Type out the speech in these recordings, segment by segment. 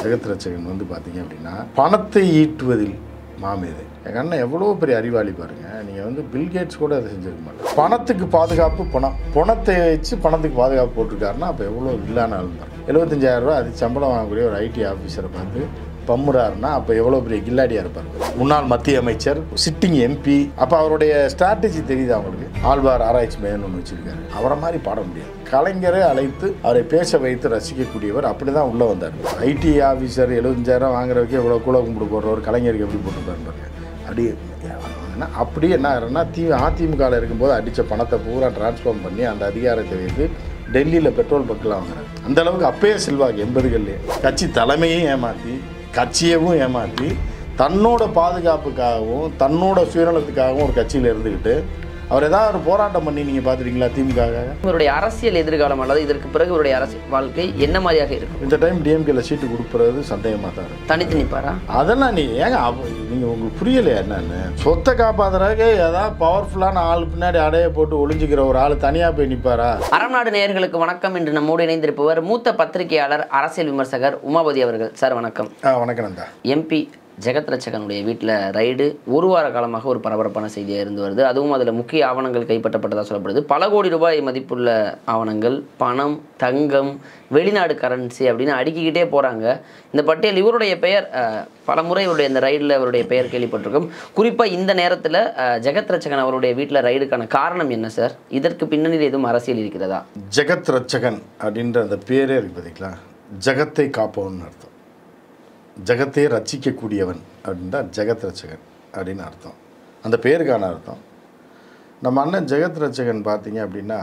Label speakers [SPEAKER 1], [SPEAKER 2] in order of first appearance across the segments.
[SPEAKER 1] ஜெகத்ரட்சகன் வந்து பார்த்தீங்க அப்படின்னா பணத்தை ஈட்டுவதில் மாமேதை எங்கள் அண்ணன் எவ்வளோ பெரிய அறிவாளி பாருங்க நீங்கள் வந்து பில்கேட்ஸ் கூட அதை செஞ்சிருக்க மாட்டேன் பணத்துக்கு பாதுகாப்பு பணம் பணத்தை வச்சு பணத்துக்கு பாதுகாப்பு போட்டிருக்காருன்னா அப்போ எவ்வளோ இல்லான ஆள் பாருங்க எழுபத்தஞ்சாயிரம் ரூபாய் அது சம்பளம் வாங்கக்கூடிய ஒரு ஐடி ஆஃபீஸரை பார்த்து பம்முறாருன்னா அப்போ எவ்வளோ பெரிய கில்லாடியாக இருப்பார் முன்னாள் மத்திய அமைச்சர் சிட்டிங் எம்பி அப்போ அவருடைய ஸ்ட்ராட்டஜி தெரியுது அவங்களுக்கு ஆழ்வார் ஆராய்ச்சி மையம் ஒன்று வச்சிருக்காரு அவரை மாதிரி பாட முடியாது கலைஞரை அழைத்து அவரை பேச வைத்து ரசிக்கக்கூடியவர் அப்படி தான் உள்ளே வந்தார் ஐடி ஆஃபீஸர் எழுபத்தஞ்சாயிரம் வாங்குறதுக்கு எவ்வளோ கூட கும்பிட்டு போடுறவர் கலைஞருக்கு எப்படி போட்டுருப்பாரு பாருங்க அப்படி ஏன்னா அப்படி என்ன ஆகிறன்னா தி அதிமுகவில் இருக்கும்போது அடித்த பணத்தை பூரா டிரான்ஸ்ஃபார்ம் பண்ணி அந்த அதிகாரத்தை வைத்து டெல்லியில் பெட்ரோல் பக்கெலாம் வாங்குறாரு அந்த அளவுக்கு அப்பயே செல்வாக்கு எண்பதுகள்லேயே கட்சி தலைமையும் ஏமாற்றி கட்சியவும் ஏமாற்றி தன்னோட பாதுகாப்புக்காகவும் தன்னோட சுயநலத்துக்காகவும் ஒரு கட்சியில் இருந்துக்கிட்டு அவர் ஏதாவது ஒரு போராட்டம் பண்ணி நீங்கள் பார்த்துருக்கீங்களா திமுக
[SPEAKER 2] இவருடைய அரசியல் எதிர்காலம் அல்லது இதற்கு பிறகு இவருடைய அரசியல் வாழ்க்கை என்ன மாதிரியாக இருக்கும்
[SPEAKER 1] இந்த டைம் டிஎம்கேல சீட்டு கொடுக்குறது சந்தேகமாக தான் இருக்கும்
[SPEAKER 2] தனித்து நிற்பாரா
[SPEAKER 1] அதெல்லாம் நீ ஏங்க அவ- நீங்க உங்களுக்கு புரியலையா என்னன்னு சொத்தை காப்பாத்துறதுக்கு ஏதாவது பவர்ஃபுல்லான ஆள் பின்னாடி அடைய போட்டு ஒளிஞ்சுக்கிற ஒரு ஆள் தனியா போய் நிப்பாரா
[SPEAKER 2] அறம் நாடு நேயர்களுக்கு வணக்கம் என்று நம்மோடு இணைந்திருப்பவர் மூத்த பத்திரிகையாளர் அரசியல் விமர்சகர் உமாபதி அவர்கள் சார் வணக்கம்
[SPEAKER 1] ஆ வணக்கம் நந்தா
[SPEAKER 2] எம்பி ஜெகத் ரட்சகனுடைய வீட்டில் ரைடு ஒரு வார காலமாக ஒரு பரபரப்பான செய்தியாக இருந்து வருது அதுவும் அதில் முக்கிய ஆவணங்கள் கைப்பற்றப்பட்டதாக சொல்லப்படுது பல கோடி ரூபாய் மதிப்புள்ள ஆவணங்கள் பணம் தங்கம் வெளிநாடு கரன்சி அப்படின்னு அடுக்கிக்கிட்டே போகிறாங்க இந்த பட்டியல் இவருடைய பெயர் அஹ், பல முறை இவருடைய இந்த ரைடில் இவருடைய பெயர் கேள்விப்பட்டிருக்கும் குறிப்பாக இந்த நேரத்தில் ஜெகத் ரட்சகன் அவருடைய வீட்டில் ரைடுக்கான காரணம் என்ன சார் இதற்கு பின்னணியில் எதுவும் அரசியல் இருக்கிறதா
[SPEAKER 1] ஜெகத் ரட்சகன் அப்படின்ற அந்த பேரே இருக்கு பார்த்தீங்களா ஜெகத்தை காப்பவன் அர்த்தம் ஜெகத்தை ரட்சிக்கக்கூடியவன் அப்படின்னா ஜெகத் ரட்சகன் அப்படின்னு அர்த்தம் அந்த பேருக்கான அர்த்தம் நம்ம அண்ணன் ஜெகத் ரட்சகன் பார்த்தீங்க அப்படின்னா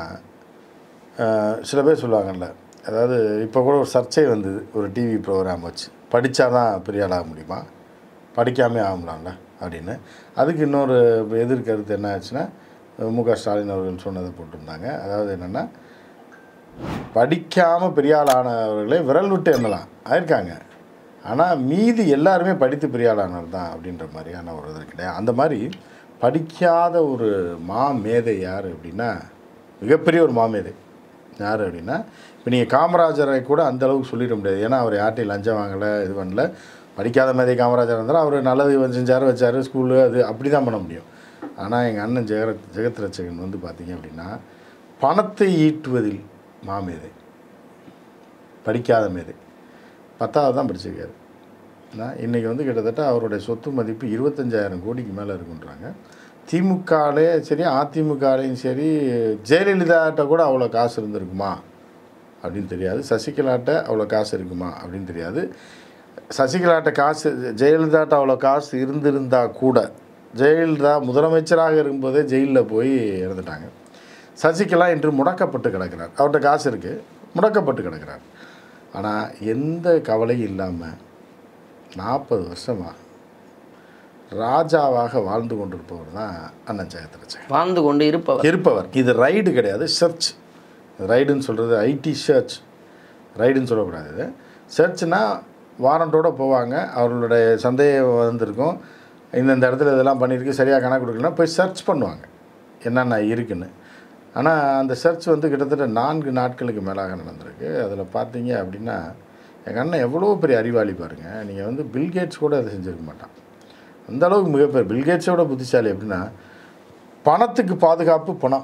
[SPEAKER 1] அஹ், சில பேர் சொல்லுவாங்கல்ல அதாவது இப்போ கூட ஒரு சர்ச்சை வந்தது ஒரு டிவி ப்ரோக்ராம் வச்சு படித்தா தான் பெரிய ஆள் ஆக முடியுமா படிக்காமே ஆகலாம்ல அப்படின்னு அதுக்கு இன்னொரு எதிர்கருத்து என்ன ஆச்சுன்னா மு க ஸ்டாலின் அவர்கள் சொன்னதை போட்டிருந்தாங்க அதாவது என்னென்னா படிக்காமல் பெரிய ஆள் ஆனவர்களே விரல் விட்டு எண்ணலாம் ஆயிருக்காங்க ஆனால் மீதி எல்லாருமே படித்து பெரிய ஆளானவர் தான் அப்படின்ற மாதிரியான ஒரு இது கிடையாது அந்த மாதிரி படிக்காத ஒரு மா மேதை யார் அப்படின்னா மிகப்பெரிய ஒரு மாமேதை யார் அப்படின்னா இப்போ நீங்கள் காமராஜரை கூட அந்த அளவுக்கு சொல்லிட முடியாது ஏன்னா அவர் யார்ட்டையும் லஞ்சம் வாங்கலை இது பண்ணல படிக்காத மேதை காமராஜர் இருந்தாலும் அவர் நல்லது செஞ்சார் வச்சார் ஸ்கூலு அது அப்படி தான் பண்ண முடியும் ஆனால் எங்கள் அண்ணன் ஜெகத் ஜெகத் ரட்சகன் வந்து பார்த்தீங்க அப்படின்னா பணத்தை ஈட்டுவதில் மாமேதை படிக்காத மேதை பத்தாவது தான் படிச்சிருக்காரு நான் இன்றைக்கி வந்து கிட்டத்தட்ட அவருடைய சொத்து மதிப்பு இருபத்தஞ்சாயிரம் கோடிக்கு மேலே இருக்குன்றாங்க திமுகலே சரி அதிமுகலையும் சரி ஜெயலலிதாட்ட கூட அவ்வளோ காசு இருந்திருக்குமா அப்படின்னு தெரியாது சசிகலாட்ட அவ்வளோ காசு இருக்குமா அப்படின்னு தெரியாது சசிகலாட்ட காசு ஜெயலலிதாட்ட அவ்வளோ காசு இருந்திருந்தா கூட ஜெயலலிதா முதலமைச்சராக இருக்கும்போதே ஜெயிலில் போய் இறந்துட்டாங்க சசிகலா இன்று முடக்கப்பட்டு கிடக்கிறார் அவர்கிட்ட காசு இருக்குது முடக்கப்பட்டு கிடக்கிறார் ஆனால் எந்த கவலையும் இல்லாமல் நாற்பது வருஷமாக ராஜாவாக வாழ்ந்து கொண்டிருப்பவர் தான் அண்ணன் ஜெயத்ரட்சகன்
[SPEAKER 2] வாழ்ந்து கொண்டு இருப்பவர்
[SPEAKER 1] இருப்பவர் இது ரைடு கிடையாது சர்ச் ரைடுன்னு சொல்கிறது ஐடி சர்ச் ரைடுன்னு சொல்லக்கூடாது இது சர்ச்னா வாரண்ட்டோடு போவாங்க அவர்களுடைய சந்தேகம் வந்திருக்கும் இந்தந்த இடத்துல இதெல்லாம் பண்ணியிருக்கு சரியாக கணக்கு கொடுக்கலன்னா போய் சர்ச் பண்ணுவாங்க என்னென்ன இருக்குன்னு ஆனால் அந்த சர்ச் வந்து கிட்டத்தட்ட நான்கு நாட்களுக்கு மேலாக நடந்திருக்கு அதில் பார்த்தீங்க அப்படின்னா எங்கள் அண்ணன் எவ்வளோ பெரிய அறிவாளி பாருங்கள் நீங்கள் வந்து பில்கேட்ஸ் கூட அதை செஞ்சுருக்க மாட்டான் அந்த அளவுக்கு மிகப்பெரிய பில்கேட்ஸோட புத்திசாலி எப்படின்னா பணத்துக்கு பாதுகாப்பு பணம்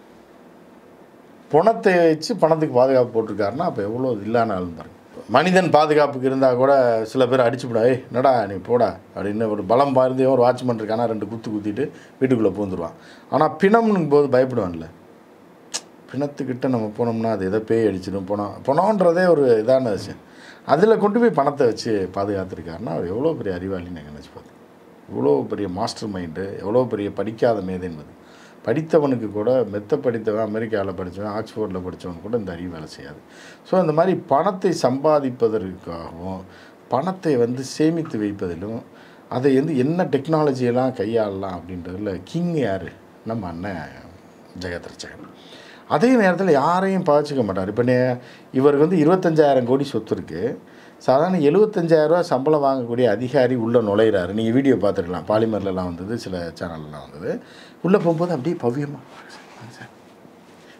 [SPEAKER 1] பணத்தை வச்சு பணத்துக்கு பாதுகாப்பு போட்டிருக்காருன்னா அப்போ எவ்வளோ இல்லான ஆள் பாருங்க மனிதன் பாதுகாப்புக்கு இருந்தால் கூட சில பேர் அடிச்சுவிடா ஏய் என்னடா நீ போடா அப்படின்னு ஒரு பலம் பாருந்தே ஒரு வாட்ச்மேன் இருக்கானா ரெண்டு குத்து குத்திட்டு வீட்டுக்குள்ளே பூந்துருவான் ஆனால் பிணம்னும் போது பயப்படுவான்ல பிணத்துக்கிட்ட நம்ம போனோம்னா அது எதை பேய் அடிச்சிடும் பணம் பணம்ன்றதே ஒரு இதான விஷயம் அதில் கொண்டு போய் பணத்தை வச்சு பாதுகாத்துருக்காருன்னா அவர் எவ்வளோ பெரிய அறிவாளின்னு நான் நினச்சி பார்த்தேன் இவ்வளோ பெரிய மாஸ்டர் மைண்டு எவ்வளோ பெரிய படிக்காத மேதை என்பது படித்தவனுக்கு கூட மெத்த படித்தவன் அமெரிக்காவில் படித்தவன் ஆக்ஸ்ஃபோர்டில் படித்தவன் கூட இந்த அறிவு வேலை செய்யாது ஸோ இந்த மாதிரி பணத்தை சம்பாதிப்பதற்காகவும் பணத்தை வந்து சேமித்து வைப்பதிலும் அதை வந்து என்ன டெக்னாலஜியெல்லாம் கையாளலாம் அப்படின்றதுல கிங் யார் நம்ம அண்ணன் ஜெகத்ரட்சகன் அதே நேரத்தில் யாரையும் பாதிச்சுக்க மாட்டார் இப்போ நே இவருக்கு வந்து இருபத்தஞ்சாயிரம் கோடி சொத்து இருக்குது சாதாரண 75000 ரூபாய் சம்பளம் வாங்கக்கூடிய அதிகாரி உள்ளே நுழையிறாரு நீங்கள் வீடியோ பார்த்துருக்கலாம் பாலிமர்லலாம் வந்தது சில சேனல்லாம் வந்தது உள்ளே போகும்போது அப்படியே பவ்யமாக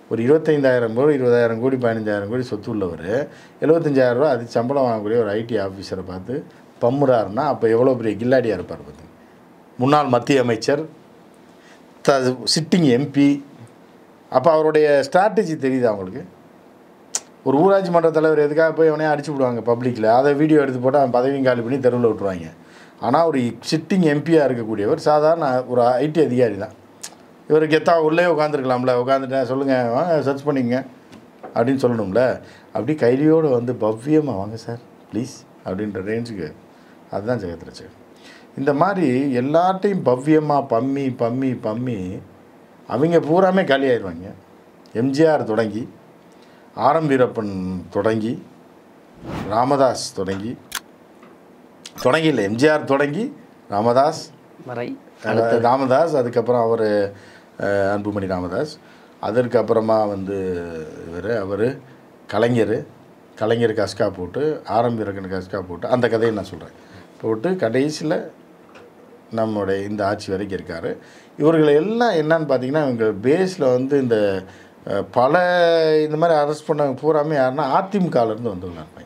[SPEAKER 1] ஒரு இருபத்தைந்தாயிரம் கோடி இருபதாயிரம் கோடி பதினஞ்சாயிரம் கோடி சொத்து உள்ளவர் எழுபத்தஞ்சாயிரம் ரூபா அது சம்பளம் வாங்கக்கூடிய ஒரு ஐடி ஆஃபீஸரை பார்த்து பம்முறாருன்னா அப்போ எவ்வளோ பெரிய கில்லாடியாக இருப்பார் பார்த்து முன்னாள் மத்திய அமைச்சர் த சிட்டிங் எம்பி அப்போ அவருடைய ஸ்ட்ராட்டஜி தெரியுது அவங்களுக்கு ஒரு ஊராட்சி மன்ற தலைவர் எதுக்காக போய் அவனே அடிச்சு விடுவாங்க பப்ளிக்கில் அதை வீடியோ எடுத்து போட்டு அவன் பதவியும் காலி பண்ணி தெருவில் விட்டுருவாங்க ஆனால் ஒரு சிட்டிங் எம்பியாக இருக்கக்கூடியவர் சாதாரண ஒரு ஐடி அதிகாரி தான் இவருக்கு எத்தா உள்ளே உட்காந்துருக்கலாம்ல உட்காந்துட்டேன் சொல்லுங்கள் வாங்க சர்ச் பண்ணிங்க அப்படின்னு சொல்லணும்ல அப்படி கைலியோடு வந்து பவ்யமாக வாங்க சார் ப்ளீஸ் அப்படின்ற ரேஞ்சுக்கு அதுதான் ஜெகத்ரட்சகன் இந்த மாதிரி எல்லாத்தையும் பவ்யமாக பம்மி பம்மி பம்மி அவங்க பூராமே காலி ஆயிடுவாங்க எம்ஜிஆர் தொடங்கி ஆரம் வீரப்பன் தொடங்கி ராமதாஸ் தொடங்கி தொடங்கி இல்லை எம்ஜிஆர் தொடங்கி ராமதாஸ்
[SPEAKER 2] வரை
[SPEAKER 1] அஹ், ராமதாஸ் அதுக்கப்புறம் அவர் அன்புமணி ராமதாஸ் அதற்கு அப்புறமா வந்து இவர் அவர் கலைஞர் கலைஞர் கஸ்கா போட்டு ஆரம்பிரகன் கஸ்கா போட்டு அந்த கதையை நான் சொல்கிறேன் போட்டு கடைசியில் நம்முடைய இந்த ஆட்சி வரைக்கும் இருக்கார் இவர்களை எல்லாம் என்னன்னு பார்த்தீங்கன்னா இவங்க பேஸில் வந்து இந்த அஹ், பல இந்த மாதிரி அரெஸ்ட் பண்ணவங்க பூராமே யாருன்னா அதிமுகலேருந்து வந்தவங்களா இருப்பாங்க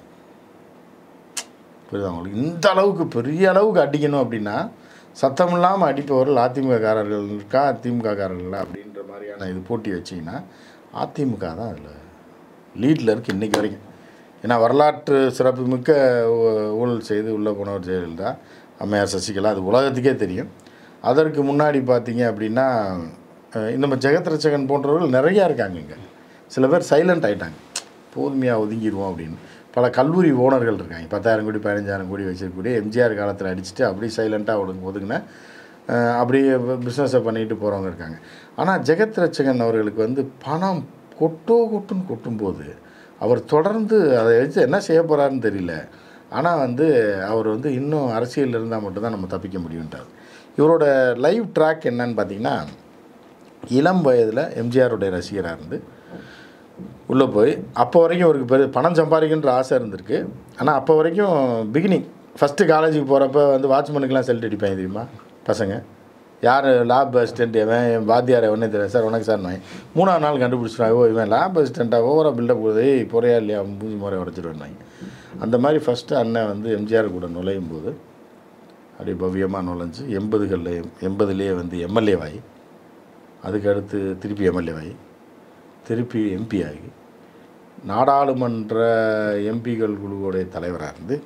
[SPEAKER 1] புரியுதா உங்களுக்கு இந்த அளவுக்கு பெரிய அளவுக்கு அடிக்கணும் அப்படின்னா சத்தம் இல்லாமல் அடிப்பவர்கள் அதிமுககாரர்கள் இருக்கா திமுககாரர்களா அப்படின்ற மாதிரியான இது போட்டி வச்சிங்கன்னா அதிமுக தான் அதில் லீடில் இருக்குது இன்றைக்கி வரைக்கும் ஏன்னா வரலாற்று சிறப்புமிக்க ஊ- ஊழல் செய்து உள்ளே போனவர் ஜெயலலிதா அம்மையார் சசிகலா அது உலகத்துக்கே தெரியும் அதற்கு முன்னாடி பார்த்தீங்க அப்படின்னா அஹ், இந்த ஜெகத் ரட்சகன் போன்றவர்கள் நிறையா இருக்காங்க இங்கே சில பேர் சைலண்ட் ஆயிட்டாங்க போதுமையாக ஒதுங்கிடுவோம் அப்படின்னு பல கல்லூரி ஓனர்கள் இருக்காங்க பத்தாயிரம் கோடி பதினஞ்சாயிரம் கோடி வச்சிருக்கக்கூடிய எம்ஜிஆர் காலத்தில் அடிச்சுட்டு அப்படியே சைலண்ட்டாக ஒதுங்க ஒதுங்கின அஹ், அப்படியே பிஸ்னஸை பண்ணிட்டு போகிறவங்க இருக்காங்க ஆனால் ஜெகத் ரட்சகன் அவர்களுக்கு வந்து பணம் கொட்டோ கொட்டுன்னு கொட்டும்போது அவர் தொடர்ந்து அதை வச்சு என்ன செய்ய போகிறாருன்னு தெரியல ஆனால் வந்து அவர் வந்து இன்னும் அரசியலில் இருந்தால் மட்டும்தான் நம்ம தப்பிக்க முடியுன்ட்டார் இவரோட லைவ் ட்ராக் என்னன்னு பார்த்தீங்கன்னா இளம் வயதில் எம்ஜிஆருடைய ரசிகராக இருந்து உள்ளே போய் அப்போ வரைக்கும் அவருக்கு பெரு பணம் சம்பாதிக்கின்ற ஆசை இருந்திருக்கு ஆனால் அப்போ வரைக்கும் பிகினிங் ஃபஸ்ட்டு காலேஜுக்கு போகிறப்ப வந்து வாட்ச்மேனுக்கெலாம் செல்ட் அடிப்பாங்க தெரியுமா பசங்க யார் லேப் அசிஸ்டன்ட் இவன் என் வாத்தியார் எவனே தெரியாது சார் உனக்கு சார் நான் மூணாவது நாள் கண்டுபிடிச்சிருவாங்க ஓ இவன் லேப் அசிஸ்டண்ட்டாக ஓவராக பில்டப் கொடுது ஏய் பொறையா இல்லையா மூஞ்சி முறை உடச்சிருவேன் அந்த மாதிரி ஃபஸ்ட்டு அண்ணன் வந்து எம்ஜிஆர் கூட நுழையும் போது அப்படியே பவ்யமாக நுழைஞ்சு எண்பதுகளில் எண்பதுலேயே வந்து எம்எல்ஏவாகி அதுக்கு அடுத்து திருப்பி எம்எல்ஏவாகி திருப்பி எம்பி ஆகி நாடாளுமன்ற எம்பிகள் குழுவோடைய தலைவராக இருந்து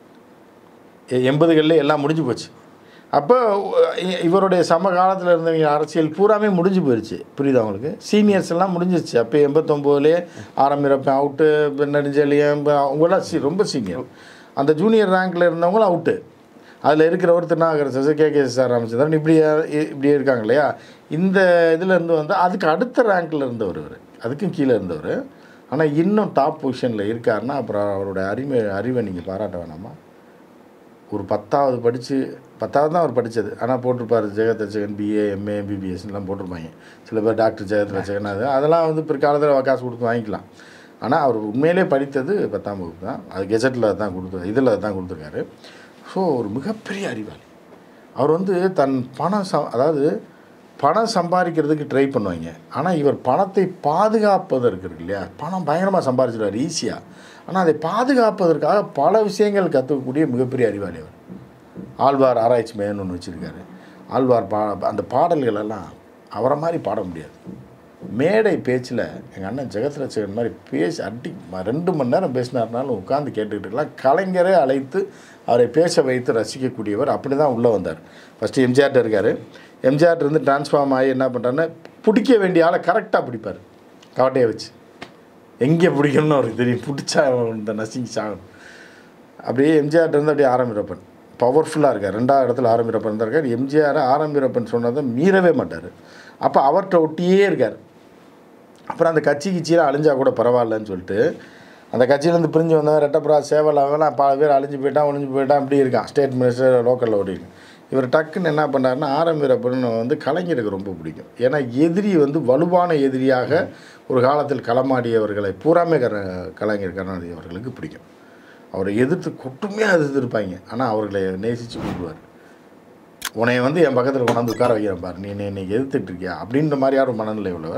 [SPEAKER 1] எ- எண்பதுகளில் எல்லாம் முடிஞ்சு போச்சு அப்போ இ- இவருடைய சம காலத்தில் இருந்தவங்க அரசியல் பூராமே முடிஞ்சு போயிடுச்சு புரியுதா உங்களுக்கு சீனியர்ஸ் எல்லாம் முடிஞ்சிருச்சு அப்போ எண்பத்தொம்போதுலேயே ஆரம்பிரப்பேன் அவுட்டு நெடுஞ்செழியன் அவங்களாம் சி ரொம்ப சீனியர் அந்த ஜூனியர் ரேங்க்கில் இருந்தவங்களும் அவுட்டு அதில் இருக்கிறவர் Thirunavukkarasu K K sir Ramachandran இப்படி இப்படி இருக்காங்க இல்லையா இந்த இதில் இருந்து வந்து அதுக்கு அடுத்த ரேங்க்கில் இருந்தவர் இவர் அதுக்கும் கீழே இருந்தவர் ஆனால் இன்னும் டாப் பொசிஷனில் இருக்காருன்னா அப்புறம் அவருடைய அறிமை அறிவை நீங்கள் பாராட்ட வேணாமா ஒரு பத்தாவது படித்து பத்தாவது தான் அவர் படித்தது ஆனால் போட்டிருப்பார் ஜெகத் ரச்சகன் பிஏ எம்ஏ எம்பிபிஎஸ்லாம் போட்டிருப்பாங்க சில பேர் டாக்டர் ஜெகத் ரச்சகன் அது அதெல்லாம் வந்து பிற்காலத்தில் காசு கொடுத்து வாங்கிக்கலாம் ஆனால் அவர் உண்மையிலே படித்தது பத்தாம் வகுப்பு தான் அது கெசட்டில் தான் கொடுத்து இதில் தான் கொடுத்துருக்காரு ஸோ ஒரு மிகப்பெரிய அறிவாளி அவர் வந்து தன் பணம் ச அதாவது பணம் சம்பாதிக்கிறதுக்கு ட்ரை பண்ணுவாங்க ஆனால் இவர் பணத்தை பாதுகாப்பதற்கு இருக்கு இல்லையா பணம் பயங்கரமாக சம்பாதிச்சிடுவார் ஈஸியாக ஆனால் அதை பாதுகாப்பதற்காக பல விஷயங்கள் கற்றுக்கக்கூடிய மிகப்பெரிய அறிவாளி அவர் ஆழ்வார் ஆராய்ச்சி மையம்னு ஒன்று வச்சுருக்காரு ஆழ்வார் பா அந்த பாடல்கள் எல்லாம் அவரை மாதிரி பாட முடியாது மேடை பேச்சில் எங்கள் அண்ணன் ஜெகத் ரட்சகன் மாதிரி பேசி அடி ம- ரெண்டு மணி நேரம் பேசினார்னாலும் உட்காந்து கேட்டுக்கிட்டு இருக்கலாம் கலைஞரே அழைத்து அவரை பேச வைத்து ரசிக்கக்கூடியவர் அப்படி தான் உள்ளே வந்தார் ஃபஸ்ட்டு எம்ஜிஆர்ட்ட இருக்கார் எம்ஜிஆர் இருந்து டிரான்ஸ்ஃபார்ம் ஆகி என்ன பண்ணுறாருன்னா பிடிக்க வேண்டிய ஆளை கரெக்டாக பிடிப்பார் கவட்டையை வச்சு எங்கே பிடிக்கணும்னு அவருக்கு தெரியும் பிடிச்சா இந்த நசிங்கி சாகணும் அப்படியே எம்ஜிஆர் இருந்து அப்படியே ஆரம்பிரப்பன் பவர்ஃபுல்லாக இருக்கார் ரெண்டாவது இடத்துல ஆரம்பிரப்பன் தான் இருக்கார் எம்ஜிஆர் ஆரம்பிரப்பன் சொன்னதை மீறவே மாட்டார் அப்போ அவர்கிட்ட ஒட்டியே இருக்கார் அப்புறம் அந்த கட்சி கிச்சியில் அழிஞ்சா கூட பரவாயில்லன்னு சொல்லிட்டு அந்த கட்சியிலேருந்து பிரிஞ்சு வந்தவன் ரெட்டப்புறா சேவல் அவெல்லாம் பல பேர் அழிஞ்சு போயிட்டான் ஒழிஞ்சு போயிட்டான் அப்படி இருக்கான் ஸ்டேட் மினிஸ்டர் லோக்கலில் ஓடிருக்கு இவர் டக்குன்னு என்ன பண்ணாருன்னா ஆரம்பிரப்பன் வந்து கலைஞருக்கு ரொம்ப பிடிக்கும் ஏன்னா எதிரி வந்து வலுவான எதிரியாக ஒரு காலத்தில் களமாடியவர்களை பூராமே கர கலைஞர் கருணாநிதி அவர்களுக்கு பிடிக்கும் அவரை எதிர்த்து கொட்டுமையாக எதிர்த்துருப்பாங்க ஆனால் அவர்களை நேசித்து கூப்பிடுவார் உன்னை வந்து என் பக்கத்தில் கொண்டாந்து உட்கார வைக்கிறேன் பாரு நீ என்னை எதிர்த்துட்டு இருக்கியா அப்படின்ற மாதிரியான ஒரு மனநிலை உள்ளவர்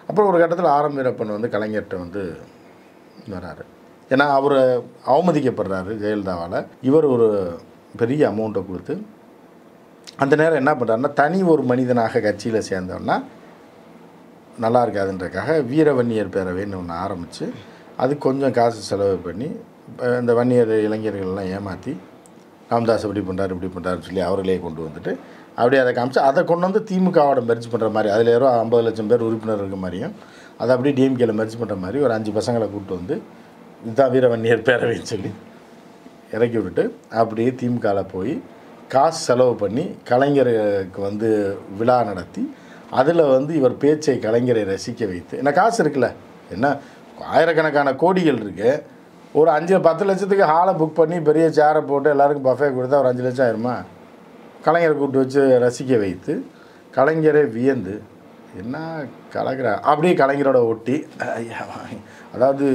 [SPEAKER 1] அப்புறம் ஒரு கட்டத்தில் ஆரம் வீரப்பன் வந்து கலைஞர்கிட்ட வந்து வராரு ஏன்னா அவர் அவமதிக்கப்படுறாரு ஜெயலலிதாவால் இவர் ஒரு பெரிய அமௌண்ட்டை கொடுத்து அந்த நேரம் என்ன பண்ணுறாருன்னா தனி ஒரு மனிதனாக கட்சியில் சேர்ந்தோன்னா நல்லா இருக்காதுன்றக்காக வீரவன்னியர் பேரவைன்னு ஒன்று ஆரம்பித்து அது கொஞ்சம் காசு செலவு பண்ணி அஹ் இந்த வன்னியர் இளைஞர்கள்லாம் ஏமாற்றி ராமதாஸ் இப்படி பண்ணுறாரு இப்படி பண்ணுறாருன்னு சொல்லி அவர்களே கொண்டு வந்துட்டு அப்படியே அதை காமிச்சு அதை கொண்டு வந்து திமுகவோட மெர்ஜ் பண்ணுற மாதிரி அதில் யாரோ ஐம்பது லட்சம் பேர் உறுப்பினர் இருக்க மாதிரியும் அதை அப்படியே டிஎம்கேல மெர்ஜ் பண்ணுற மாதிரி ஒரு அஞ்சு பசங்களை கூப்பிட்டு வந்து இதுதான் வீரவன்னியர் பேரவைன்னு சொல்லி இறக்கி விட்டுட்டு அப்படியே திமுகவில் போய் காசு செலவு பண்ணி கலைஞருக்கு வந்து விழா நடத்தி அதில் வந்து இவர் பேச்சை கலைஞரை ரசிக்க வைத்து என்ன காசு இருக்குல்ல என்ன ஆயிரக்கணக்கான கோடிகள் இருக்குது ஒரு அஞ்சு பத்து லட்சத்துக்கு ஹாலை புக் பண்ணி பெரிய சேரை போட்டு எல்லாருக்கும் பஃபே கொடுத்தா ஒரு அஞ்சு லட்சம் ஆயிருமா கலைஞரை கூப்பிட்டு வச்சு ரசிக்க வைத்து கலைஞரே வியந்து என்ன கலக்கிற அப்படியே கலைஞரோட ஒட்டி ஐயா, அதாவது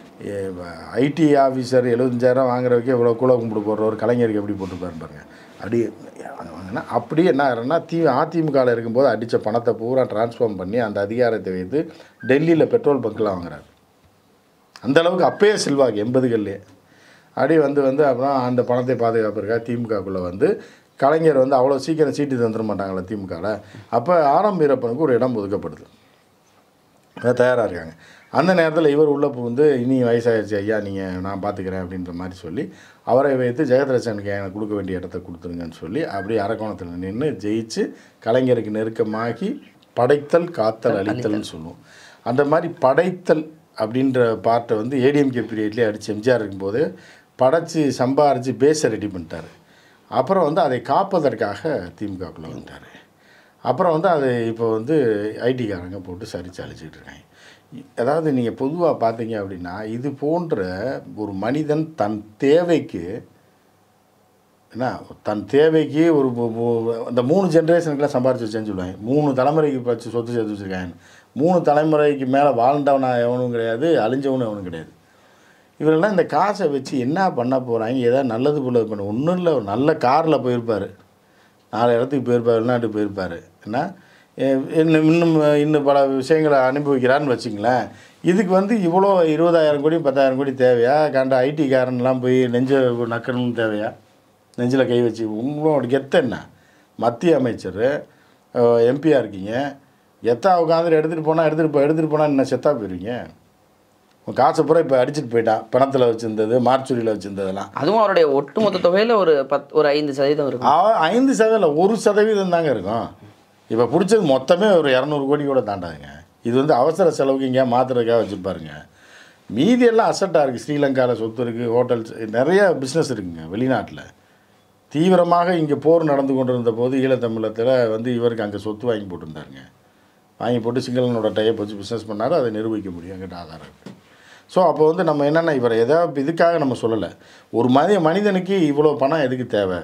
[SPEAKER 1] ஐடி ஆஃபீஸர் எழுபத்தஞ்சாயிரம் வாங்குறதுக்கு இவ்வளோ கூட கும்பிட்டு போடுற ஒரு கலைஞருக்கு எப்படி போட்டுப்பாரு பாருங்க அப்படியே வாங்கினா அப்படியே என்ன ஆகிறன்னா தி அதிமுகவில் இருக்கும்போது அடித்த பணத்தை பூரா டிரான்ஸ்ஃபார்ம் பண்ணி அந்த அதிகாரத்தை வைத்து டெல்லியில் பெட்ரோல் பங்க்கில் வாங்குறாரு அந்த அளவுக்கு அப்பயே செல்வாக்கு எண்பதுகள்லேயே அப்படியே வந்து வந்து அப்புறம் அந்த பணத்தை பாதுகாப்பிற்காக திமுகக்குள்ளே வந்து கலைஞர் வந்து அவ்வளோ சீக்கிரம் சீட்டு தந்துட மாட்டாங்களே திமுகவில் அப்போ ஆரம் வீரப்பனுக்கு ஒரு இடம் ஒதுக்கப்படுது அதான் தயாராக இருக்காங்க அந்த நேரத்தில் இவர் உள்ள புகுந்து இனி வயசாகிடுச்சு ஐயா நீங்கள் நான் பார்த்துக்கிறேன் அப்படின்ற மாதிரி சொல்லி அவரை வைத்து ஜெகத்ரட்சனுக்கு எனக்கு கொடுக்க வேண்டிய இடத்த கொடுத்துருங்கன்னு சொல்லி அப்படியே அரக்கோணத்தில் நின்று ஜெயிச்சு கலைஞருக்கு நெருக்கமாகி படைத்தல் காத்தல் அழித்தல்னு சொல்லுவோம் அந்த மாதிரி படைத்தல் அப்படின்ற பார்ட்டை வந்து ஏடிஎம்கே பீரியட்லேயே அடித்து எம்ஜிஆர் இருக்கும்போது படைச்சி சம்பாரித்து பேச ரெடி பண்ணிட்டாரு அப்புறம் வந்து அதை காப்பதற்காக திமுகக்குள்ளே வந்துட்டார் அப்புறம் வந்து அது இப்போ வந்து ஐடிக்காரங்க போட்டு சரிச்சு அழிச்சிட்டு இருக்காங்க இ- அதாவது நீங்கள் பொதுவாக பார்த்தீங்க அப்படின்னா இது போன்ற ஒரு மனிதன் தன் தேவைக்கு என்ன தன் தேவைக்கு ஒரு மு- மு- இந்த மூணு ஜென்ரேஷனுக்குலாம் சம்பாரிச்சு வச்சேன்னு சொல்லுவாங்க மூணு தலைமுறைக்கு வச்சு சொத்து சேர்த்து வச்சுருக்காங்க மூணு தலைமுறைக்கு மேலே வாழ்ந்தவனா எவனும் கிடையாது அழிஞ்சவனும் எவனும் கிடையாது இவரெல்லாம் இந்த காசை வச்சு என்ன பண்ண போகிறாங்க ஏதாவது நல்லது போல பண்ண ஒன்றும் இல்லை ஒரு நல்ல காரில் போயிருப்பார் நாலு இடத்துக்கு போயிருப்பார் வெளிநாட்டுக்கு போயிருப்பார் என்ன எ- இன்னும் இன்னும் இன்னும் பல விஷயங்களை அனுபவிக்கிறான்னு வச்சுங்களேன் இதுக்கு வந்து இவ்வளோ இருபதாயிரம் கோடி பத்தாயிரம் கோடி தேவையா கண்ட ஐடிக்காரன்லாம் போய் நெஞ்ச நக்கணும்னு தேவையா நெஞ்சில் கை வச்சு உங்களோட கெத்த என்ன மத்திய அமைச்சர் எம்பியாக இருக்கீங்க எத்தா உட்காந்து எடுத்துகிட்டு போனால் எடுத்துகிட்டு போ எடுத்துகிட்டு போனால் என்ன செத்தா போயிருவீங்க உன் காசை பூரா இப்போ அடிச்சிட்டு போயிட்டான் பணத்தில் வச்சுருந்தது மார்ச்சுரியில் வச்சுருந்ததெல்லாம்
[SPEAKER 2] அதுவும் அவருடைய ஒட்டுமொத்த தொகையில் ஒரு பத் ஒரு ஐந்து சதவீதம் இருக்கும்
[SPEAKER 1] அவன் ஐந்து சதவீதம் ஒரு சதவீதம் தாங்க இருக்கும் இப்போ பிடிச்சது மொத்தமே ஒரு இரநூறு கோடி கூட தாண்டாதுங்க இது வந்து அவசர செலவுக்கு இங்கே மாத்திரக்காக வச்சுருப்பாருங்க மீதி எல்லாம் அசட்டாக இருக்குது ஸ்ரீலங்காவில் சொத்து இருக்குது ஹோட்டல்ஸ் நிறைய பிஸ்னஸ் இருக்குங்க வெளிநாட்டில் தீவிரமாக இங்கே போர் நடந்து கொண்டிருந்த போது ஈழத்தமிழத்தில் வந்து இவருக்கு அங்கே சொத்து வாங்கி போட்டிருந்தாருங்க வாங்கி போட்டு சிங்களனோட டைப் வச்சு பிஸ்னஸ் பண்ணாரு அதை நிரூபிக்க முடியும் எங்கிட்ட ஆதாரம் இருக்குது ஸோ அப்போ வந்து நம்ம என்னென்ன இவரை எதாவது இதுக்காக நம்ம சொல்லலை ஒரு மனித மனிதனுக்கு இவ்வளோ பணம் எதுக்கு தேவை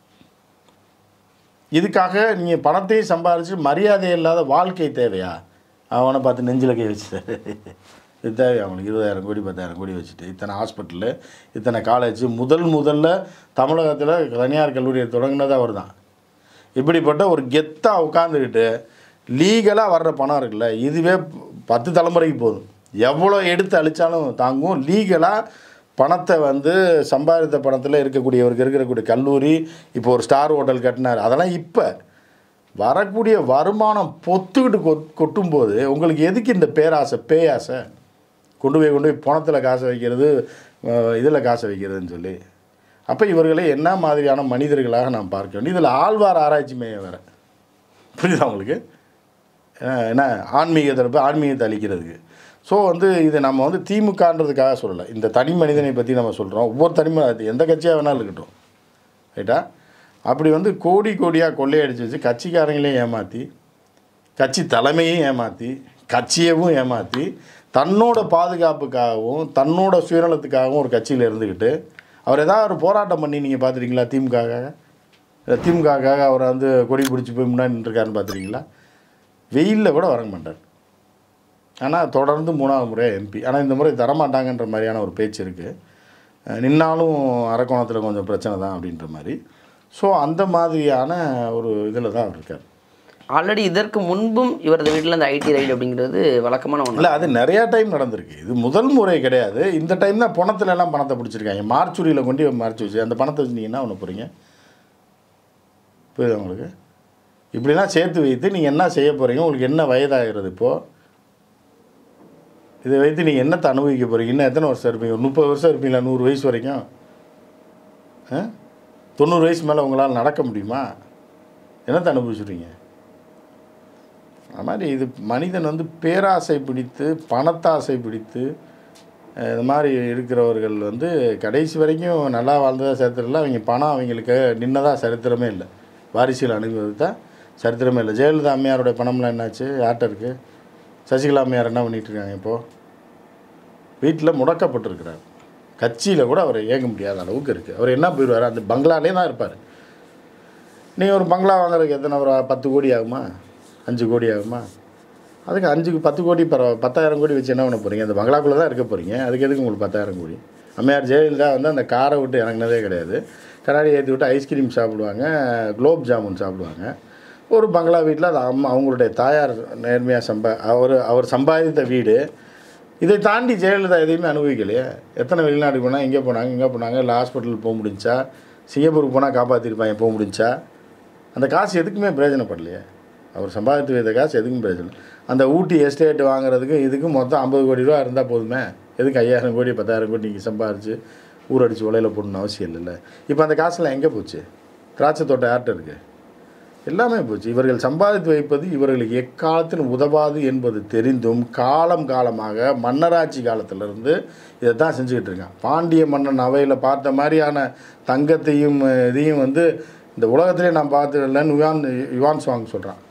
[SPEAKER 1] இதுக்காக நீங்கள் பணத்தையும் சம்பாரித்து மரியாதை இல்லாத வாழ்க்கை தேவையா அவனை பார்த்து நெஞ்சில் கை வச்சுட்டாரு இது தேவை அவனுக்கு இருபதாயிரம் கோடி பத்தாயிரம் கோடி வச்சுட்டு இத்தனை ஹாஸ்பிட்டலு இத்தனை காலேஜ் முதல் முதல்ல தமிழகத்தில் தனியார் கல்லூரியை தொடங்கினது அவர் தான் இப்படிப்பட்ட ஒரு கெத்தாக உட்காந்துக்கிட்டு லீகலாக வர்ற பணம் இருக்குல்ல இதுவே பத்து தலைமுறைக்கு போதும் எவ்வளோ எடுத்து அழிச்சாலும் தாங்கும் லீகலாக பணத்தை வந்து சம்பாதித்த பணத்தில் இருக்கக்கூடியவருக்கு இருக்கக்கூடிய கல்லூரி இப்போ ஒரு ஸ்டார் ஹோட்டல் கட்டினார் அதெல்லாம் இப்போ வரக்கூடிய வருமானம் பொத்துக்கிட்டு கொ கொட்டும்போது உங்களுக்கு எதுக்கு இந்த பேராசை பேயாசை கொண்டு போய் கொண்டு போய் பணத்தில் காசை வைக்கிறது இதில் காசை வைக்கிறதுன்னு சொல்லி அப்போ இவர்களை என்ன மாதிரியான மனிதர்களாக நாம் பார்க்க வேண்டும் இதில் ஆழ்வார் ஆராய்ச்சி மையம் வேறு புரியுதா உங்களுக்கு அஹ் என்ன ஆன்மீக தரப்பு ஆன்மீகத்தை அளிக்கிறதுக்கு ஸோ வந்து இது நம்ம வந்து திமுகன்றதுக்காக சொல்லலை இந்த தனி மனிதனை பற்றி நம்ம சொல்கிறோம் ஒவ்வொரு தனி ம- அது எந்த கட்சியாக வேணாலும் இருக்கட்டும் ரைட்டா அப்படி வந்து கோடி கோடியாக கொள்ளையடிச்சு வச்சு கட்சிக்காரங்களையும் ஏமாற்றி கட்சி தலைமையும் ஏமாற்றி கட்சியவும் ஏமாற்றி தன்னோட பாதுகாப்புக்காகவும் தன்னோட சுயநலத்துக்காகவும் ஒரு கட்சியில் இருந்துக்கிட்டு அவர் ஏதாவது ஒரு போராட்டம் பண்ணி நீங்கள் பார்த்துருக்கீங்களா திமுகக்காக திமுகக்காக அவரை வந்து கொடி பிடிச்சி போய் முன்னாடி நின்றுருக்காருன்னு பார்த்துருக்கீங்களா வெயிலில் கூட வர மாட்டார் ஆனால் தொடர்ந்து மூணாவது முறை எம்பி ஆனால் இந்த முறை தரமாட்டாங்கன்ற மாதிரியான ஒரு பேச்சு இருக்குது நின்னாலும் அரக்கோணத்தில் கொஞ்சம் பிரச்சனை தான் அப்படின்ற மாதிரி ஸோ அந்த மாதிரியான ஒரு இதில் தான் அவர் இருக்கார்
[SPEAKER 2] ஆல்ரெடி இதற்கு முன்பும் இவரது வீட்டில் இந்த ஐடி ரைடு அப்படிங்கிறது வழக்கமான ஒன்று
[SPEAKER 1] இல்லை அது நிறையா டைம் நடந்திருக்கு இது முதல் முறை கிடையாது இந்த டைம் தான் பணத்துல எல்லாம் பணத்தை பிடிச்சிருக்காங்க மார்ச்சுரியில் கொண்டு போய் மறைச்சு வச்சு அந்த பணத்தை வச்சு நீங்கள் என்ன பண்ண போகிறீங்க புரியுதா உங்களுக்கு இப்படிலாம் சேர்த்து வைத்து நீங்கள் என்ன செய்ய போகிறீங்க உங்களுக்கு என்ன வயதாகிறது இப்போது இதை வைத்து நீங்கள் என்னத்தை அனுபவிக்க போகிறீங்க இன்னும் எத்தனை வருஷம் இருப்பீங்க ஒரு முப்பது வருஷம் இருப்பீங்களா நூறு வயசு வரைக்கும் ஆ? தொண்ணூறு வயசு மேலே உங்களால் நடக்க முடியுமா என்னத்தை அனுபவிச்சுடுறீங்க அது மாதிரி இது மனிதன் வந்து பேராசை பிடித்து பணத்தாசை பிடித்து அஹ், இது மாதிரி இருக்கிறவர்கள் வந்து கடைசி வரைக்கும் நல்லா வாழ்ந்ததா சரித்திரம் இல்லை அவங்க பணம் அவங்களுக்கு நின்னதா சரித்திரமே இல்லை வாரிசுகள் அனுபவித்தா சரித்திரமே இல்லை ஜெயலலிதா அம்மையாருடைய பணம்லாம் என்னாச்சு யார்கிட்ட இருக்குது சசிகலா அம்மையார் என்ன பண்ணிட்டு இருக்காங்க இப்போது வீட்டில் முடக்கப்பட்டிருக்கிறார் கட்சியில் கூட அவரை இயங்க முடியாத அளவுக்கு இருக்குது அவர் என்ன போயிடுவார் அந்த பங்களாலே தான் இருப்பார் நீங்கள் ஒரு பங்களா வாங்குறதுக்கு எத்தனை ஒரு பத்து கோடி ஆகுமா அஞ்சு கோடி ஆகுமா அதுக்கு அஞ்சுக்கு பத்து கோடி பரவ பத்தாயிரம் கோடி வச்சு என்ன பண்ண போகிறீங்க அந்த பங்களாக்குள்ளே தான் இருக்க போகிறீங்க அதுக்கு எதுக்கு உங்களுக்கு பத்தாயிரம் கோடி அம்மையார் ஜெயலலிதா வந்து அந்த காரை விட்டு இறங்கினதே கிடையாது கண்ணாடி ஏற்றி விட்டு ஐஸ்கிரீம் சாப்பிடுவாங்க குலோப் ஜாமுன் சாப்பிடுவாங்க ஒரு பங்களா வீட்டில் அது அம்மா அவங்களுடைய தாயார் நேர்மையாக சம்பா அவர் அவர் சம்பாதித்த வீடு இதை தாண்டி ஜெயலலிதா எதையுமே அனுபவிக்கலையே எத்தனை வெளிநாட்டுக்கு போனால் எங்கே போனாங்க எங்கே போனாங்க இல்லை ஹாஸ்பிட்டல் போக முடிஞ்சா சிங்கப்பூருக்கு போனால் காப்பாற்றிருப்பாங்க போக முடிஞ்சா அந்த காசு எதுக்குமே பிரயோஜனப்படலையே அவர் சம்பாதித்து வைத்த காசு எதுக்கும் பிரயோஜனம் அந்த ஊட்டி எஸ்டேட் வாங்குறதுக்கு இதுக்கு மொத்தம் ஐம்பது கோடி ரூபா இருந்தால் போதுமே எதுக்கு ஐயாயிரம் கோடி பத்தாயிரம் கோடி நீங்கள் சம்பாரிச்சு ஊரடிச்சு உலையில் போடணும் அவசியம் இல்லைல்ல இப்போ அந்த காசுலாம் எங்கே போச்சு திராட்சை தோட்டம் யார்கிட்ட இருக்குது எல்லாமே போச்சு இவர்கள் சம்பாதித்து வைப்பது இவர்களுக்கு எக்காலத்திலும் உதவாது என்பது தெரிந்தும் காலம் காலமாக மன்னராட்சி காலத்திலிருந்து இதை தான் செஞ்சுக்கிட்டு இருக்கான் பாண்டிய மன்னன் அவையில் பார்த்த மாதிரியான தங்கத்தையும் அஹ், இதையும் வந்து இந்த உலகத்திலே நான் பார்த்து இல்லைன்னு யுவான் யுவான் சுவாங் சொல்கிறான்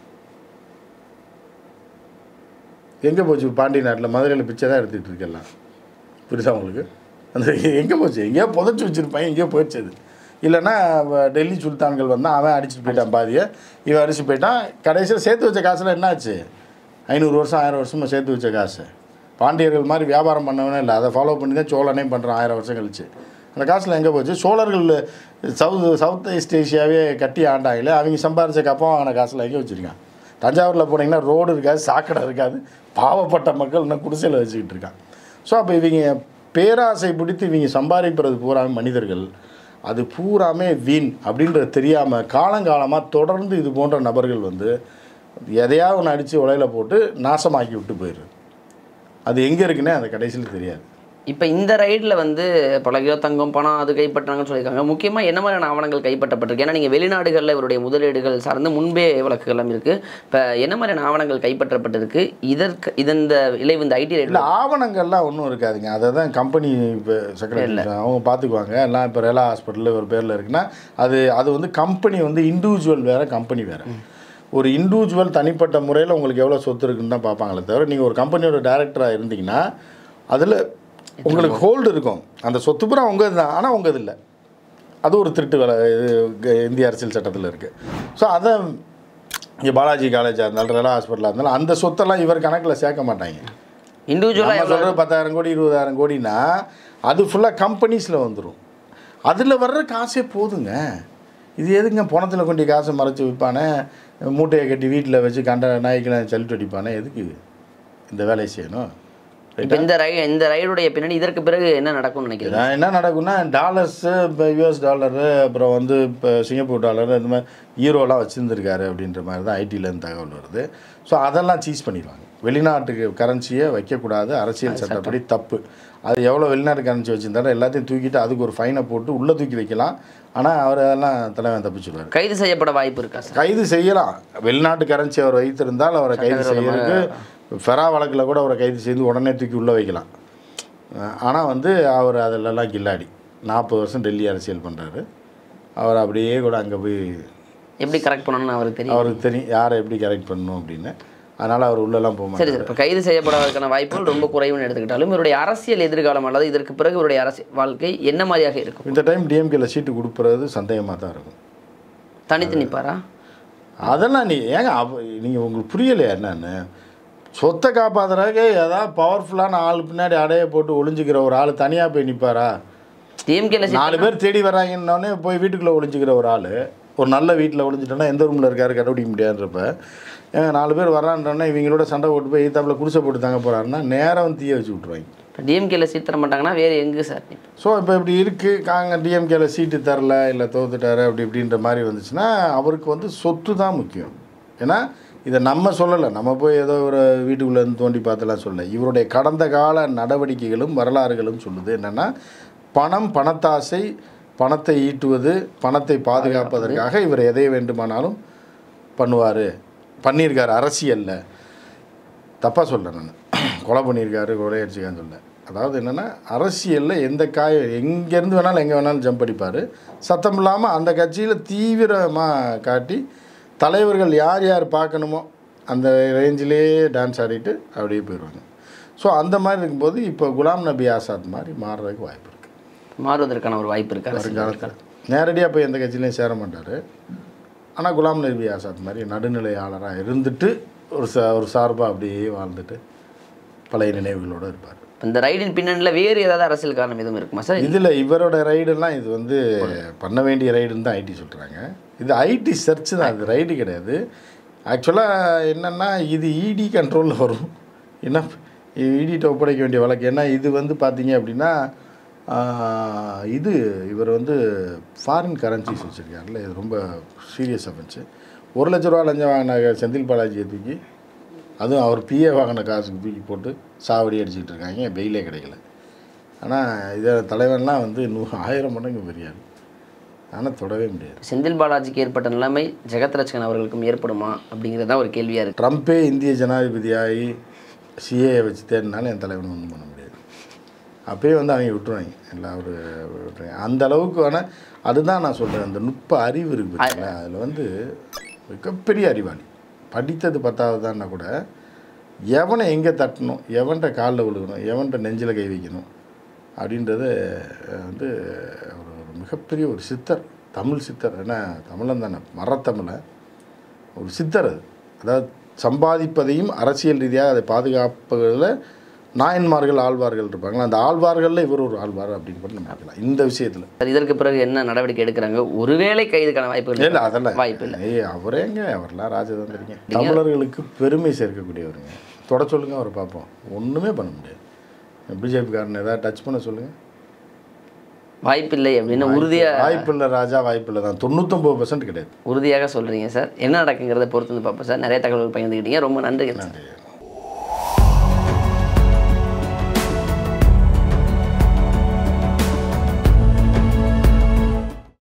[SPEAKER 1] எங்கே போச்சு பாண்டிய நாட்டில் மதுரையில் பிச்சை தான் எடுத்துக்கிட்டு இருக்கெல்லாம் புரியுதா உங்களுக்கு அந்த எங்கே போச்சு எங்கேயோ புதைச்சி வச்சுருப்பான் எங்கேயோ போயிடுச்சு அது இல்லைன்னா அவ- டெல்லி சுல்தான்கள் வந்தால் அவன் அடிச்சுட்டு போயிட்டான் பாதியை இவன் அடிச்சு போயிட்டான் கடைசியில் சேர்த்து வச்ச காசுலாம் என்னாச்சு ஐநூறு வருஷம் ஆயிரம் வருஷமாக சேர்த்து வச்ச காசு பாண்டியர்கள் மாதிரி வியாபாரம் பண்ணவனே இல்லை அதை ஃபாலோ பண்ணி தான் சோழனே பண்ணுறான் ஆயிரம் வருஷம் கழிச்சு அந்த காசில் எங்கே போச்சு சோழர்கள் சவுத் சவுத் ஈஸ்ட் ஏஷியாவே கட்டி ஆண்டாங்களே அவங்க சம்பாரிச்ச கப்பம் ஆன காசில் எங்கே வச்சுருக்கான் தஞ்சாவூரில் போனீங்கன்னா ரோடு இருக்காது சாக்கடை இருக்காது பாவப்பட்ட மக்கள் இன்னும் குடிசையில் வச்சுக்கிட்டு இருக்கான் ஸோ அப்போ இவங்க பேராசை பிடித்து இவங்க சம்பாதிக்கிறது பூராமே மனிதர்கள் அது பூராமே வீண் அப்படின்றது தெரியாமல் காலங்காலமாக தொடர்ந்து இது போன்ற நபர்கள் வந்து எதையாவது ஒன்று அடித்து உலையில போட்டு நாசமாக்கி விட்டு போயிடுது அது எங்கே இருக்குன்னே அந்த கடைசியில் தெரியாது
[SPEAKER 2] இப்போ இந்த ரைடில் வந்து பல கிலோ தங்கம் பணம் அது கைப்பற்றாங்கன்னு சொல்லியிருக்காங்க முக்கியமாக என்ன மாதிரியான ஆவணங்கள் கைப்பற்றப்பட்டிருக்கு ஏன்னா நீங்கள் வெளிநாடுகளில் இவருடைய முதலீடுகள் சார்ந்து முன்பே வழக்குகள் எல்லாம் இருக்குது இப்போ என்ன மாதிரியான ஆவணங்கள் கைப்பற்றப்பட்டிருக்கு இதற்கு இதந்த விளைவு இந்த ஐடி
[SPEAKER 1] இல்லை
[SPEAKER 2] ரைடில்
[SPEAKER 1] ஆவணங்கள்லாம் ஒன்றும் இருக்காதுங்க அதை தான் கம்பெனி இப்போ செக்ரட்டரி அவங்க பார்த்துக்குவாங்க எல்லாம் இப்போ ரெலா ஹாஸ்பிட்டலில் ஒரு பேரில் இருக்குன்னா அது அது வந்து கம்பெனி வந்து இண்டிவிஜுவல் வேறு கம்பெனி வேறு ஒரு இண்டிவிஜுவல் தனிப்பட்ட முறையில் உங்களுக்கு எவ்வளோ சொத்து இருக்குன்னு தான் பார்ப்பாங்களே தவிர நீங்கள் ஒரு கம்பெனியோட டைரக்டராக இருந்தீங்கன்னா அதில் உங்களுக்கு ஹோல்டு இருக்கும் அந்த சொத்து பூரா உங்கள் தான் ஆனால் உங்கள் இல்லை அது ஒரு திருட்டு வேலை இது க- இந்திய அரசியல் சட்டத்தில் இருக்குது ஸோ அதை இங்கே பாலாஜி காலேஜாக இருந்தாலும் ரெலா ஹாஸ்பிட்டலாக இருந்தாலும் அந்த சொத்தெல்லாம் இவர் கணக்கில் சேர்க்க மாட்டாங்க
[SPEAKER 2] இண்டிவிஜுவலாக
[SPEAKER 1] நம்ம சொல்கிற பத்தாயிரம் கோடி இருபதாயிரம் கோடினா அது ஃபுல்லாக கம்பெனிஸில் வந்துடும் அதில் வர்ற காசே போதுங்க இது எதுங்க பணத்தில் கொண்டு காசை மறைச்சி விற்பானே மூட்டையை கட்டி வீட்டில் வச்சு கண்ட நாய்க்கெல்லாம் சலிட்டு அடிப்பானே எதுக்கு இந்த வேலையை செய்யணும்
[SPEAKER 2] இப்போ இந்த ரை இந்த ரைடுடைய பின்னாடி இதற்கு பிறகு என்ன நடக்கும்னு நினைக்கிறேன்
[SPEAKER 1] நான் என்ன நடக்கும்னா டாலர்ஸு இப்போ யூஎஸ் டாலரு அப்புறம் வந்து இப்போ சிங்கப்பூர் டாலரு இந்த மாதிரி ஈரோலாம் வச்சுருந்துருக்காரு அப்படின்ற மாதிரி தான் ஐடியிலேருந்து தகவல் வருது ஸோ அதெல்லாம் சீஸ் பண்ணிடுவாங்க வெளிநாட்டுக்கு கரன்சியை வைக்கக்கூடாது அரசியல் சட்டப்படி தப்பு அது எவ்வளோ வெளிநாட்டு கரன்சி வச்சுருந்தாலும் எல்லாத்தையும் தூக்கிட்டு அதுக்கு ஒரு ஃபைனை போட்டு உள்ளே தூக்கி வைக்கலாம் ஆனால் அவர் அதெல்லாம் தலைவன் தப்பிச்சுடுவார்
[SPEAKER 2] கைது செய்யப்பட வாய்ப்பு இருக்கா சார்
[SPEAKER 1] கைது செய்யலாம் வெளிநாட்டு கரன்சி அவர் வைத்திருந்தால் அவரை கைது செய்யறதுக்கு ஃபெரா வழக்கில் கூட அவரை கைது செய்து உடனே தூக்கி உள்ளே வைக்கலாம் ஆனால் வந்து அவர் அதிலெல்லாம் கில்லாடி நாற்பது வருஷம் டெல்லி அரசியல் பண்ணுறாரு அவர் அப்படியே கூட அங்கே போய்
[SPEAKER 2] எப்படி கரெக்ட் பண்ணணும்னு அவருக்கு தெரியும்
[SPEAKER 1] அவருக்கு தெரியும் யாரை எப்படி கரெக்ட் பண்ணணும் அப்படின்னு அதனால் அவர் உள்ளெல்லாம் போக
[SPEAKER 2] சரி
[SPEAKER 1] மாட்டார்
[SPEAKER 2] சார் இப்போ கைது செய்யப்படுவதற்கான வாய்ப்புகள் ரொம்ப குறைவுன்னு எடுத்துக்கிட்டாலும் இவருடைய அரசியல் எதிர்காலம் அல்லது இதற்கு பிறகு இவருடைய அரசியல் வாழ்க்கை என்ன மாதிரியாக இருக்கும்
[SPEAKER 1] இந்த டைம் டிஎம்கேல சீட்டு கொடுப்பறது சந்தேகமாக தான் இருக்கும்
[SPEAKER 2] தனித்து நிற்பாரா
[SPEAKER 1] அதெல்லாம் நீ ஏங்க அவ நீங்கள் உங்களுக்கு புரியலையா என்னன்னு சொத்தை காப்பாத்துறதுக்கு ஏதாவது பவர்ஃபுல்லான ஆள் பின்னாடி அடைய போட்டு ஒளிஞ்சுக்கிற ஒரு ஆள் தனியாக போய் நிற்பாரா
[SPEAKER 2] டிஎம்கேல
[SPEAKER 1] நாலு பேர் தேடி வர்றாங்கன்னொடனே போய் வீட்டுக்குள்ளே ஒளிஞ்சுக்கிற ஒரு ஆள் ஒரு நல்ல வீட்டில் ஒளிஞ்சிட்டோன்னா எந்த ரூமில் இருக்காரு கண்டுபிடிக்க முடியாதுன்றப்ப ஏங்க நாலு பேர் வரான்றோன்னா இவங்களோட சண்டை போட்டு போய் ஈத்தாப்பில் குடிசை போட்டு தாங்க போகிறாருன்னா நேரம் வந்து தீய வச்சு விட்ருவாங்க
[SPEAKER 2] இப்போ டிஎம்கேல சீட் தர மாட்டாங்கன்னா வேறு எங்கே சார்
[SPEAKER 1] ஸோ இப்போ இப்படி இருக்குது காங்க டிஎம்கேல சீட்டு தரல இல்லை தோத்துட்டாரு அப்படி இப்படின்ற மாதிரி வந்துச்சுன்னா அவருக்கு வந்து சொத்து தான் முக்கியம் ஏன்னா இதை நம்ம சொல்லலை நம்ம போய் ஏதோ ஒரு வீட்டுக்குள்ளே இருந்து தோண்டி பார்த்தலாம் சொல்லலை இவருடைய கடந்த கால நடவடிக்கைகளும் வரலாறுகளும் சொல்லுது என்னென்னா பணம் பணத்தாசை பணத்தை ஈட்டுவது பணத்தை பாதுகாப்பதற்காக இவர் எதை வேண்டுமானாலும் பண்ணுவார் பண்ணியிருக்காரு அரசியலில் தப்பாக சொல்கிறேன் நான் கொலை பண்ணியிருக்காரு கொலை அடிச்சுக்கான்னு சொல்ல அதாவது என்னென்னா அரசியலில் எந்த காய எங்கேருந்து வேணாலும் எங்கே வேணாலும் ஜம்ப் அடிப்பார் சத்தம் இல்லாமல் அந்த கட்சியில் தீவிரமாக காட்டி தலைவர்கள் யார் யார் பார்க்கணுமோ அந்த ரேஞ்சிலே டான்ஸ் ஆடிட்டு அப்படியே போயிடுவாங்க ஸோ அந்த மாதிரி இருக்கும்போது இப்போ குலாம் நபி ஆசாத் மாதிரி மாறுறதுக்கு வாய்ப்பு இருக்குது
[SPEAKER 2] மாறுவதற்கான ஒரு வாய்ப்பு இருக்கு அரசியல்
[SPEAKER 1] வருங்காலத்தில் நேரடியாக போய் எந்த கட்சியிலையும் சேர மாட்டார் ஆனால் குலாம் நபி ஆசாத் மாதிரி நடுநிலையாளராக இருந்துட்டு ஒரு சா ஒரு சார்பாக அப்படியே வாழ்ந்துட்டு பழைய நினைவுகளோடு இருப்பார்
[SPEAKER 2] இந்த ரைடின் பின்னணியில் வேறு ஏதாவது அரசியல் காரணம் எதுவும் இருக்குமா சார்
[SPEAKER 1] இதில் இவரோட ரைடெல்லாம் இது வந்து பண்ண வேண்டிய ரைடுன்னு தான் ஐடி சொல்கிறாங்க இது ஐடி சர்ச் தான் இது ரைடு கிடையாது ஆக்சுவலாக என்னென்னா இது இடி கண்ட்ரோலில் வரும் ஏன்னா இடிட்ட ஒப்படைக்க வேண்டிய வழக்கு ஏன்னா இது வந்து பார்த்தீங்க அப்படின்னா ஆஹ், இது இவர் வந்து ஃபாரின் கரன்சிஸ் வச்சுருக்காருல்ல இது ரொம்ப சீரியஸ் அஃபென்ஸு ஒரு லட்ச ரூபா லஞ்சம் வாங்கின செந்தில் பாலாஜியை தூக்கி அதுவும் அவர் பிஏ வாங்கின காசுக்கு தூக்கி போட்டு சாவடி அடிச்சுக்கிட்டு இருக்காங்க பெயிலே கிடைக்கல ஆனால் இதை தலைவன்லாம் வந்து நூ ஆயிரம் மடங்கு பெரியார் ஆனால் தொடவே முடியாது
[SPEAKER 2] செந்தில் பாலாஜிக்கு ஏற்பட்ட நிலைமை ஜெகத் ரட்சகன் அவர்களுக்கும் ஏற்படுமா அப்படிங்கிறது தான் ஒரு கேள்வியாக இருக்குது
[SPEAKER 1] ட்ரம்ப்பே இந்திய ஜனாதிபதியாகி சிஏயை வச்சு தேடினாலும் என் தலைவன் ஒன்றும் பண்ண முடியாது அப்பயே வந்து அவங்க விட்டுருவாங்க எல்லாம் ஒரு விட்டுருவாங்க அந்த அளவுக்கு வேணால் அதுதான் நான் சொல்கிறேன் அந்த நுட்ப அறிவு இருக்கு பார்த்தீங்களா அதில் வந்து மிகப்பெரிய அறிவாளி படித்தது பத்தாவது தான்னா கூட எவனை எங்கே தட்டணும் எவன்கிட்ட காலில் விழுகணும் எவன்கிட்ட நெஞ்சில் கை வைக்கணும் அப்படின்றது அஹ், வந்து ஒரு ஒரு மிகப்பெரிய ஒரு சித்தர் தமிழ் சித்தர் ஏன்னா தமிழன் தானே மரத்தமிழை ஒரு சித்தர் அது அதாவது சம்பாதிப்பதையும் அரசியல் ரீதியாக அதை பாதுகாப்பதில் நாயன்மார்கள் ஆழ்வார்கள் இருப்பாங்களா அந்த ஆழ்வார்களில் இவர் ஒரு ஆழ்வார் அப்படின்னு கூட நம்ம பார்க்கலாம் இந்த விஷயத்தில்
[SPEAKER 2] சார் இதற்கு பிறகு என்ன நடவடிக்கை எடுக்கிறாங்க ஒருவேளை கைதுக்கான வாய்ப்புகள்
[SPEAKER 1] இல்லை அதெல்லாம்
[SPEAKER 2] வாய்ப்பு இல்லை
[SPEAKER 1] ஏய் அவரேங்க அவர்லாம் ராஜதந்திரிங்க தமிழர்களுக்கு பெருமை சேர்க்கக்கூடியவருங்க தொட சொல்லுங்க அவரை பார்ப்போம் ஒன்றுமே பண்ண முடியாது பிஜேபிக்காரன் ஏதாவது டச் பண்ண சொல்லுங்கள்
[SPEAKER 2] வாய்ப்பில்லை அப்படின்னு உறுதியாக
[SPEAKER 1] வாய்ப்பில்லை ராஜா வாய்ப்பில்லை தான் தொண்ணூத்தொம்பது பர்சன்ட் கிடையாது
[SPEAKER 2] உறுதியாக சொல்கிறீங்க சார் என்ன நடக்குங்கிறத பொறுத்து வந்து பார்ப்போம் சார் நிறைய தகவல்கள் பகிர்ந்துக்கிட்டீங்க ரொம்ப நன்றி சார்
[SPEAKER 1] நன்றி